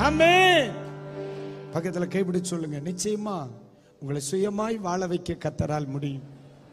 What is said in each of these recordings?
ஆமென் பக்கத்துல கைப்பிடி சொல்லுங்க நிச்சயமா உங்களை சுயமாய் வாழ வைக்க கத்தரால் முடியும்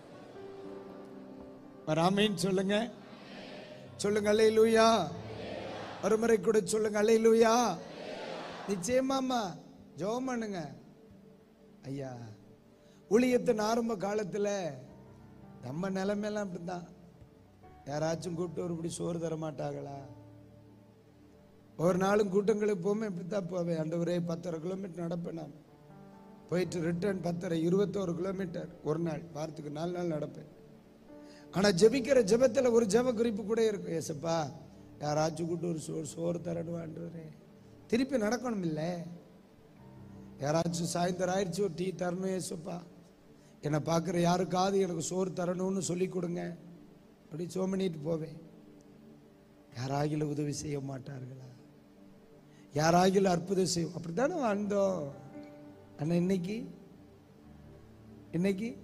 வராமேன்னு சொல்லுங்க சொல்லுங்க அல்லேலூயா ஒருமுறை கூட சொல்லுங்க அல்லேலூயா நிச்சயமாம்மா ஜெபம் பண்ணுங்க ஐயா ஊழியத்தின் ஆரம்ப காலத்துல நம்ம நிலைமையெல்லாம் அப்படிதான் யாராச்சும் கூப்பிட்டு ஒருபடி சோறு தர மாட்டாங்களா ஒரு நாளும் கூட்டங்களுக்கு போமே இப்படித்தான் போவேன் ஆண்டவரே பத்தரை கிலோமீட்டர் நடப்பேன் நான் போயிட்டு ரிட்டர்ன் பத்தரை இருபத்தோரு கிலோமீட்டர் ஒரு நாள் வாரத்துக்கு நாலு நாள் நடப்பேன் ஆனா ஜெபிக்கிற ஜெபத்துல ஒரு ஜெப குறிப்பு கூட இருக்கும் ஏசப்பா யாராச்சும் கூட்டு ஒரு சோறு சோறு தரணும் ஆண்டவரே திருப்பி நடக்கணும் இல்லை யாராச்சும் சாயந்தரம் ஆயிடுச்சு ஒரு டீ தரணும் ஏசப்பா என்னை பார்க்குற யாருக்காவது எனக்கு சோறு தரணும்னு சொல்லி கொடுங்க அப்படி சோமனிட்டு போவேன் யாராகிலும் உதவி செய்ய மாட்டார்களா யாராகிலும் அற்புதம் செய்யும் அப்படித்தானே வாழ்ந்தோம் ஆனா இன்னைக்கு இன்னைக்கு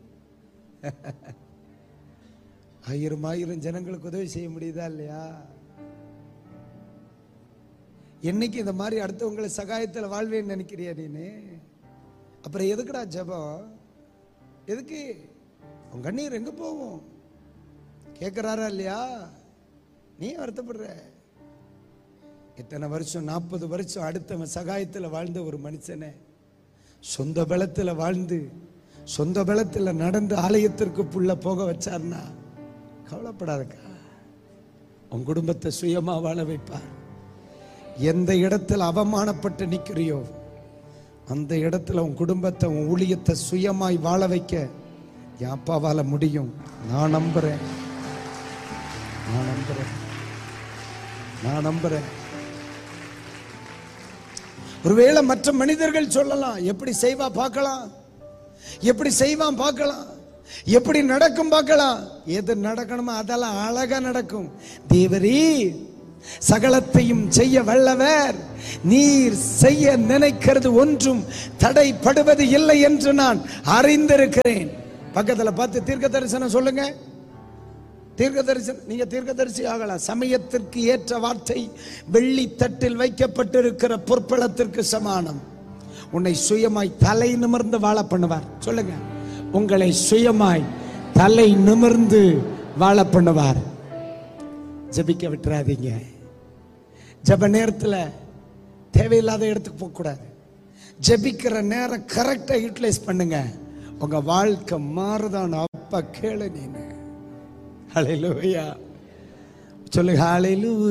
ஆயிரம் ஆயிரம் ஜனங்களுக்கு உதவி செய்ய முடியுதா இல்லையா என்னைக்கு இந்த மாதிரி அடுத்தவங்களை சகாயத்துல வாழ்வேன்னு நினைக்கிறியா நீனு அப்புறம் எதுக்குடா ஜெபம் எதுக்கு உன் கண்ணீர் எங்க போகும் கேட்கிறாரா இல்லையா நீ வருத்தப்படுற இத்தனை வருஷம் நாற்பது வருஷம் அடுத்தவன் சகாயத்துல வாழ்ந்த ஒரு மனுஷனை சொந்த பலத்துல வாழ்ந்து சொந்த பலத்துல நடந்து ஆலயத்திற்கு புள்ள போக வச்சார்னா கவலைப்படாதக்கா உன் குடும்பத்தை சுயமா வாழ வைப்பார் எந்த இடத்துல அவமானப்பட்டு நிக்கிறியோ அந்த இடத்துல உன் குடும்பத்தை உன் ஊழியத்தை சுயமாய் வாழ வைக்க என் அப்பாவால முடியும் நான் நம்புறேன் நான் நம்புறேன் நான் நம்புறேன் ஒருவேளை மற்ற மனிதர்கள் சொல்லலாம் எப்படி செய்வா பார்க்கலாம் எப்படி செய்வான் பார்க்கலாம் எப்படி நடக்கும் பார்க்கலாம் எது நடக்கணுமோ அதெல்லாம் அழகா நடக்கும் தேவரீ சகலத்தையும் செய்ய வல்லவர் நீர் செய்ய நினைக்கிறது ஒன்றும் தடைப்படுவது இல்லை என்று நான் அறிந்திருக்கிறேன் பக்கத்துல பார்த்து தீர்க்க தரிசனம் சொல்லுங்க தீர்க்க தரிசனம் நீங்க தீர்க்க தரிசி ஆகலாம் சமயத்திற்கு ஏற்ற வார்த்தை வெள்ளி தட்டில் வைக்கப்பட்டிருக்கிற பொற்பளத்திற்கு சமானம் உன்னை சுயமாய் தலை நிமிர்ந்து வாழ பண்ணுவார் சொல்லுங்க உங்களை சுயமாய் தலை நிமிர்ந்து வாழ பண்ணுவார் ஜெபிக்க விட்டுறாதீங்க ஜெப நேரத்துல தேவையில்லாத இடத்துக்கு போக கூடாது ஜெபிக்கிற நேரம் கரெக்டா யூட்டிலைஸ் பண்ணுங்க உங்க வாழ்க்கை மாறுதான் அப்ப கேளு நீனு ஹalleluya சொல்லுங்க ஹalleluya